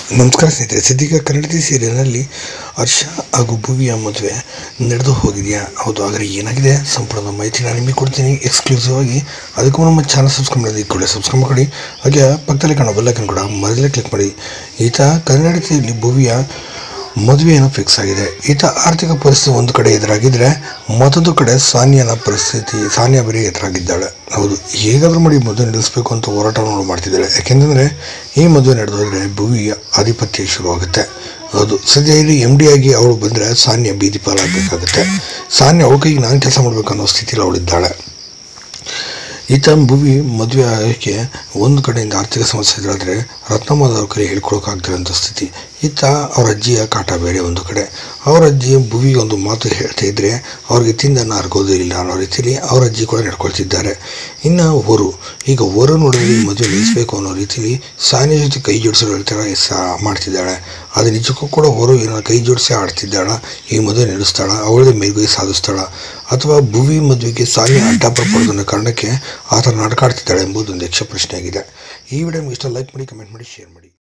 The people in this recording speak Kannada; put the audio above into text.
ನಮಸ್ಕಾರ ಸ್ನೇಹಿತರೆ ಸದ್ಯಕ್ಕೆ ಕನ್ನಡತಿ ಸೀರಿಯಲ್ನಲ್ಲಿ ಹರ್ಷ ಹಾಗೂ ಭುವಿಯ ಮದುವೆ ನಡೆದು ಹೋಗಿದೆಯಾ ಹೌದು ಆದರೆ ಏನಾಗಿದೆ ಸಂಪೂರ್ಣ ಮಾಹಿತಿ ನಾನು ನಿಮಗೆ ಕೊಡ್ತೀನಿ ಎಕ್ಸ್ಕ್ಲೂಸಿವ್ ಆಗಿ ಅದಕ್ಕೂ ನಮ್ಮ ಚಾನಲ್ ಸಬ್ಸ್ಕ್ರೈಬ್ ಮಾಡೋದು ಕೂಡ ಸಬ್ಸ್ಕ್ರೈಬ್ ಮಾಡಿ ಹಾಗೆ ಪಕ್ಕದಲ್ಲಿ ಕಾಣೋ ಬೆಲ್ಲೈಕನ್ ಕೂಡ ಮರದಲ್ಲೇ ಕ್ಲಿಕ್ ಮಾಡಿ ಈತ ಕನ್ನಡತಿಯಲ್ಲಿ ಭುವಿಯ ಮದುವೆಯನ್ನು ಫಿಕ್ಸ್ ಆಗಿದೆ ಈತ ಆರ್ಥಿಕ ಪರಿಸ್ಥಿತಿ ಒಂದು ಕಡೆ ಎದುರಾಗಿದ್ದರೆ ಮತ್ತೊಂದು ಕಡೆ ಸಾನಿಯಾನ ಪರಿಸ್ಥಿತಿ ಸಾನಿಯಾ ಬರೀ ಎದುರಾಗಿದ್ದಾಳೆ ಹೌದು ಹೇಗಾದರೂ ಮಾಡಿ ಮದುವೆ ನಡೆಸಬೇಕು ಅಂತ ಹೋರಾಟವನ್ನು ಮಾಡ್ತಿದ್ದಾಳೆ ಯಾಕೆಂತಂದರೆ ಈ ಮದುವೆ ನಡೆದು ಹೋದರೆ ಭುವಿ ಆಧಿಪತ್ಯ ಶುರುವಾಗುತ್ತೆ ಹೌದು ಸದ್ಯ ಇಲ್ಲಿ ಎಮ್ ಡಿ ಆಗಿ ಅವಳು ಬಂದರೆ ಸಾನ್ಯ ಬೀದಿ ಪಾಲಾಗಬೇಕಾಗುತ್ತೆ ಸಾನ್ಯ ಅವಳ ಕೈಗೆ ನಾನು ಕೆಲಸ ಮಾಡಬೇಕು ಅನ್ನೋ ಸ್ಥಿತಿಲಿ ಅವಳಿದ್ದಾಳೆ ಈತ ಭೂಮಿ ಮದುವೆ ಆಗೋಕ್ಕೆ ಒಂದು ಕಡೆಯಿಂದ ಆರ್ಥಿಕ ಸಮಸ್ಯೆ ಎದುರಾದರೆ ರತ್ನಮ್ಮದವ್ರ ಕೈ ಹೇಳ್ಕೊಳಕ್ಕಾಗ್ತಿರೋಂಥ ಸ್ಥಿತಿ ಈತ ಅವ್ರ ಅಜ್ಜಿಯ ಕಾಟ ಬೇರೆ ಒಂದು ಕಡೆ ಅವ್ರ ಅಜ್ಜಿ ಭುವಿಗೆ ಒಂದು ಮಾತು ಹೇಳ್ತಾ ಇದ್ದರೆ ಅವ್ರಿಗೆ ತಿಂದನ್ನು ಅರ್ಗೋದು ಇಲ್ಲ ಅನ್ನೋ ರೀತಿಯಲ್ಲಿ ಅವ್ರ ಅಜ್ಜಿ ಕೂಡ ನಡ್ಕೊಳ್ತಿದ್ದಾರೆ ಇನ್ನು ಹೊರು ಈಗ ಹೊರು ನೋಡಿದ್ರೆ ಈ ಮದುವೆ ನಿಲ್ಲಿಸಬೇಕು ಅನ್ನೋ ರೀತಿಯಲ್ಲಿ ಸಾನಿಯ ಜೊತೆ ಕೈ ಜೋಡಿಸಲು ಹೇಳ್ತಾಳೆ ಸಹ ಮಾಡ್ತಿದ್ದಾಳೆ ಅದು ನಿಜಕ್ಕೂ ಕೂಡ ಹೊರು ಏನೋ ಕೈ ಜೋಡಿಸಿ ಆಡ್ತಿದ್ದಾಳ ಈ ಮದುವೆ ನಡೆಸ್ತಾಳ ಅವಳದೇ ಮೇಲ್ಗೈ ಸಾಧಿಸ್ತಾಳ ಅಥವಾ ಭುವಿ ಮದುವೆಗೆ ಸಾನಿ ಅಡ್ಡಾಪರ ಪಡೆದ ಕಾರಣಕ್ಕೆ ಆ ಥರ ನಡ್ಕಾಡ್ತಿದ್ದಾಳೆ ಎಂಬುದೊಂದು ಯಕ್ಷ ಪ್ರಶ್ನೆ ಆಗಿದೆ ಈ ವಿಡಿಯೋ ನಿಮ್ಗೆ ಇಷ್ಟ ಲೈಕ್ ಮಾಡಿ ಕಮೆಂಟ್ ಮಾಡಿ ಶೇರ್ ಮಾಡಿ